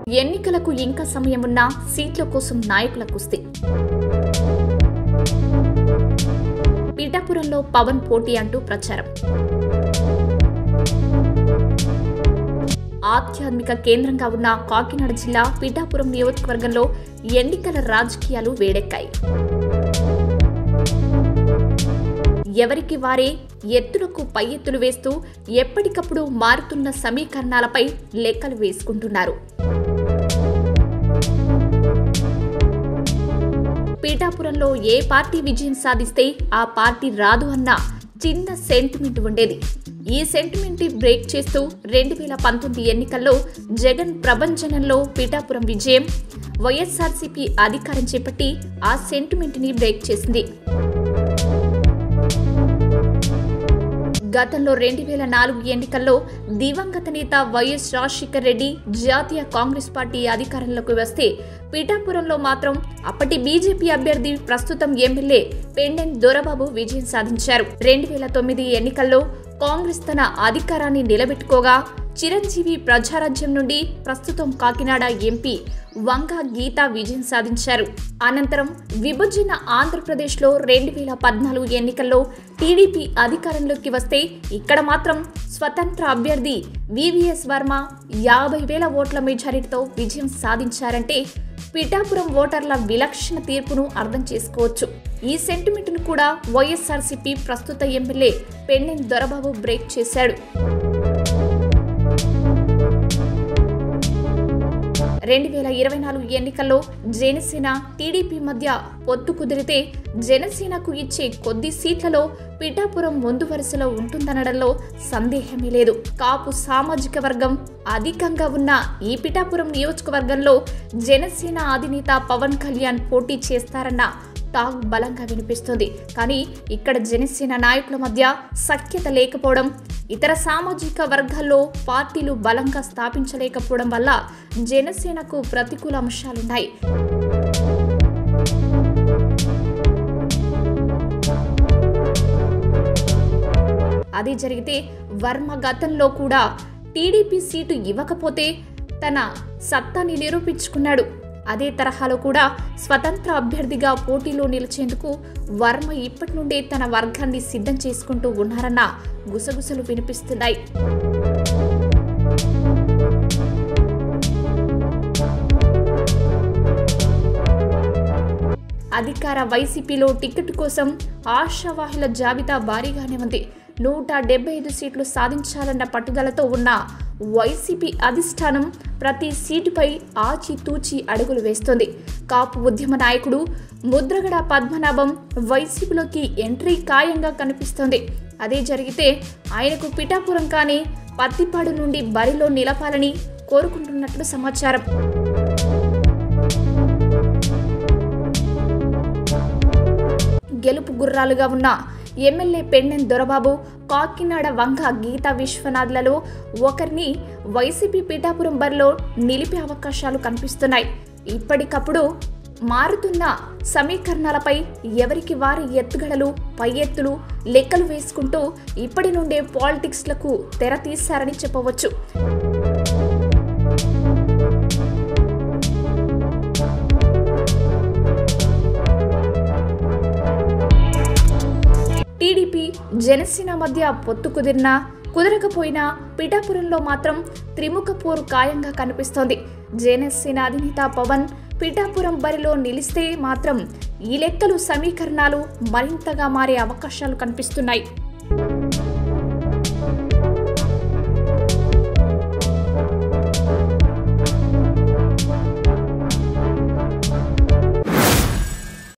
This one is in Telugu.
ఎన్నికలకు ఇంకా సమయం ఉన్నా సీట్ల కోసం నాయకుల కుస్తీ పిఠాపురంలో పవన్ పోటీ అంటూ ప్రచారం ఆధ్యాత్మిక కేంద్రంగా ఉన్న కాకినాడ జిల్లా పిఠాపురం నియోజకవర్గంలో ఎన్నికల రాజకీయాలు వేడెక్కాయి ఎవరికి వారే ఎత్తులకు పై ఎత్తులు వేస్తూ ఎప్పటికప్పుడు మారుతున్న సమీకరణాలపై లెక్కలు వేసుకుంటున్నారు పీఠాపురంలో ఏ పార్టీ విజయం సాధిస్తే ఆ పార్టీ రాదు అన్న చిన్న సెంటిమెంట్ ఉండేది ఈ సెంటిమెంట్ బ్రేక్ చేస్తూ రెండు వేల పంతొమ్మిది ఎన్నికల్లో జగన్ ప్రభంజనంలో పీఠాపురం విజయం వైఎస్ఆర్సీపీ అధికారం చేపట్టి ఆ సెంటిమెంట్ని బ్రేక్ చేసింది గతంలో రెండు వేల నాలుగు ఎన్నికల్లో దివంగత నేత వైఎస్ రాజశేఖర్ రెడ్డి జాతీయ కాంగ్రెస్ పార్టీ అధికారంలోకి వస్తే పీఠాపురంలో మాత్రం అప్పటి బీజేపీ అభ్యర్థి ప్రస్తుతం ఎమ్మెల్యే పెండెన్ దొరబాబు విజయం సాధించారు రెండు వేల తొమ్మిది ఎన్నికల్లో కాంగ్రెస్ తన అధికారాన్ని నిలబెట్టుకోగా చిరంజీవి ప్రజారాజ్యం నుండి ప్రస్తుతం కాకినాడ ఎంపీ వంగ గీత విజయం సాధించారు అనంతరం విభజన ఆంధ్రప్రదేశ్లో రెండు వేల పద్నాలుగు ఎన్నికల్లో టీడీపీ అధికారంలోకి వస్తే ఇక్కడ మాత్రం స్వతంత్ర అభ్యర్థి వివిఎస్ వర్మ యాభై వేల ఓట్ల మెజారిటీతో విజయం సాధించారంటే పిఠాపురం ఓటర్ల విలక్షణ తీర్పును అర్థం చేసుకోవచ్చు ఈ సెంటిమెంట్ను కూడా వైఎస్ఆర్సీపీ ప్రస్తుత ఎమ్మెల్యే పెన్నెన్ దొరబాబు బ్రేక్ చేశాడు రెండు వేల ఇరవై నాలుగు ఎన్నికల్లో జనసేన టీడీపీ మధ్య పొత్తు కుదిరితే జనసేనకు ఇచ్చే కొద్ది సీట్లలో పిఠాపురం ముందు వరుసలో ఉంటుందనడంలో సందేహమే లేదు కాపు సామాజిక వర్గం అధికంగా ఉన్న ఈ పిఠాపురం నియోజకవర్గంలో జనసేన అధినేత పవన్ కళ్యాణ్ పోటీ చేస్తారన్న టాక్ బలంగా వినిపిస్తుంది కానీ ఇక్కడ జనసేన నాయకుల మధ్య సఖ్యత లేకపోవడం ఇతర సామాజిక వర్గాల్లో పార్టీలు బలంగా స్థాపించలేకపోవడం వల్ల జనసేనకు ప్రతికూల అంశాలున్నాయి అది జరిగితే వర్మ గతంలో కూడా టీడీపీ సీటు ఇవ్వకపోతే తన సత్తాని నిరూపించుకున్నాడు అదే తరహాలో కూడా స్వతంత్ర అభ్యర్థిగా పోటీలో నిలిచేందుకు వర్మ ఇప్పటి నుండే తన వర్గాన్ని సిద్ధం చేసుకుంటూ ఉన్నారన్న గుసగుసలు వినిపిస్తున్నాయి అధికార వైసీపీలో టికెట్ కోసం ఆశావాహుల జాబితా భారీగానే ఉంది నూట డెబ్బై ఐదు సీట్లు సాధించాలన్న పట్టుదలతో ఉన్న వైసీపీ అధిష్టానం ప్రతి సీటుపై ఆచితూచి అడుగులు వేస్తోంది కాపు ఉద్యమ నాయకుడు ముద్రగడ పద్మనాభం వైసీపీలోకి ఎంట్రీ ఖాయంగా కనిపిస్తోంది అదే జరిగితే ఆయనకు పిఠాపురం కానీ పత్తిపాడు నుండి బరిలో నిలపాలని కోరుకుంటున్నట్లు సమాచారం గెలుపు గుర్రాలుగా ఉన్న ఎమ్మెల్యే పెన్నెన్ దొరబాబు కాకినాడ వంగ గీతా విశ్వనాథ్లలో ఒకరిని వైసీపీ పీఠాపురం బరిలో నిలిపే అవకాశాలు కనిపిస్తున్నాయి ఇప్పటికప్పుడు మారుతున్న సమీకరణాలపై ఎవరికి వారి ఎత్తుగడలు పై ఎత్తులు లెక్కలు వేసుకుంటూ ఇప్పటి నుండే పాలిటిక్స్లకు తెర తీశారని చెప్పవచ్చు టీడీపీ జనసేన మధ్య పొత్తు కుదిరినా కుదరకపోయినా పిఠాపురంలో మాత్రం త్రిముఖ పోరు ఖాయంగా కనిపిస్తోంది జనసేన అధినేత పవన్ పిఠాపురం బరిలో నిలిస్తే మాత్రం ఈ లెక్కలు సమీకరణాలు మరింతగా మారే అవకాశాలు కనిపిస్తున్నాయి